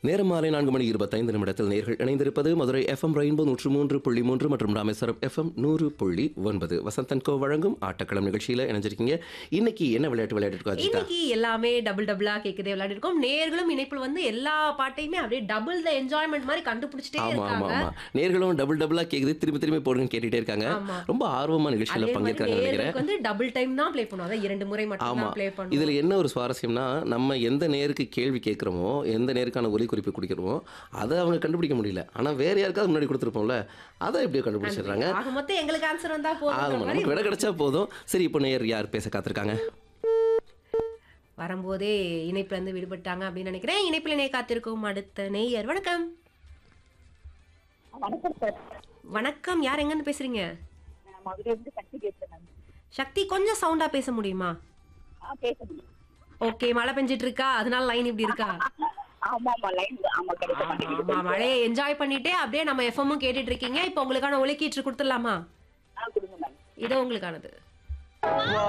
நேரம் மாலை நான்கு மணி இருபத்தைந்து நிமிடத்தில் நேர்கள் இணைந்திருப்பது மதுரை எஃப்எம் ரெயின்போ நூற்று மூன்று புள்ளி மூன்று மற்றும் ராமேஸ்வரம் எஃப்எம் நூறு புள்ளி ஒன்பது வசந்தன் கோ வழங்கும் ஆட்டக்களம் நிகழ்ச்சியில் இணைஞ்சிருக்கீங்க இன்னைக்கு என்ன விளையாட்டு விளையாட்டு அஜிதா இன்னைக்கு எல்லாமே டபுள் டபுளா கேக்குதே விளையாடி இருக்கோம் நேர்களும் இணைப்பில் வந்து எல்லா பாட்டையுமே அப்படியே டபுள் த என்ஜாய்மெண்ட் மாதிரி கண்டுபிடிச்சிட்டே ஆமா ஆமா இருக்காங்க ஆமா நேர்களும் டபுள் டபுளா கேக்குது திரும்பி திரும்பி போடுங்க கேட்டுட்டே இருக்காங்க ஆமா. ரொம்ப ஆர்வமா நிகழ்ச்சியில அதே மாதிரி பங்கேற்கிறாங்க நினைக்கிறேன் நேர்களுக்கு வந்து டபுள் டைம் தான் ப்ளே பண்ணுவோம் அதான் இரண்டு முறை மட்டும் ஆமா தான் ப்ளே பண்ணுவோம் இதுல என்ன ஒரு சுவாரஸ்யம்னா நம்ம எந்த நேருக்கு கேள்வி கேட்குறோமோ எந்த நேருக்கான ஒலி குறிப்பு குடிக்கிறோமோ அதை அவங்க கண்டுபிடிக்க முடியல ஆனா வேற யாருக்காவது முன்னாடி கொடுத்துருப்போம்ல அதை எப்படியோ கண்டுபிடிச்சிடுறாங்க ஆக மொத்தம் எங்களுக்கு ஆன்சர் வந்தா ஆமா போதும் நமக்கு விட கிடைச்சா போதும் சரி இப்போ நேர் யார் பேச காத்திருக்காங்க வரும்போதே இணைப்புல இருந்து விடுபட்டாங்க அப்படின்னு நினைக்கிறேன் இணைப்பில் இணைய காத்திருக்கும் அடுத்த நேயர் வணக்கம் வணக்கம் சார் வணக்கம் யார் எங்க இருந்து பேசுறீங்க நான் மதுரையிலிருந்து சக்தி பேசுறேன் சக்தி கொஞ்சம் சவுண்டா பேச முடியுமா ஆ பேச முடியும் ஓகே மழை பெஞ்சிட்டு இருக்கா அதனால லைன் இப்படி இருக்கா ஆமா ஆமா லைன் ஆமா கிடைக்க ஆமா மாட்டேங்குது மழையை என்ஜாய் பண்ணிட்டே அப்படியே நம்ம எஃப்எம்மும் கேட்டுட்டு இருக்கீங்க இப்போ உங்களுக்கான ஒலிக்கீற்று கொடுத்துடலாமா ஆ கொடுங்க மேம் இதோ உங்களுக்கானது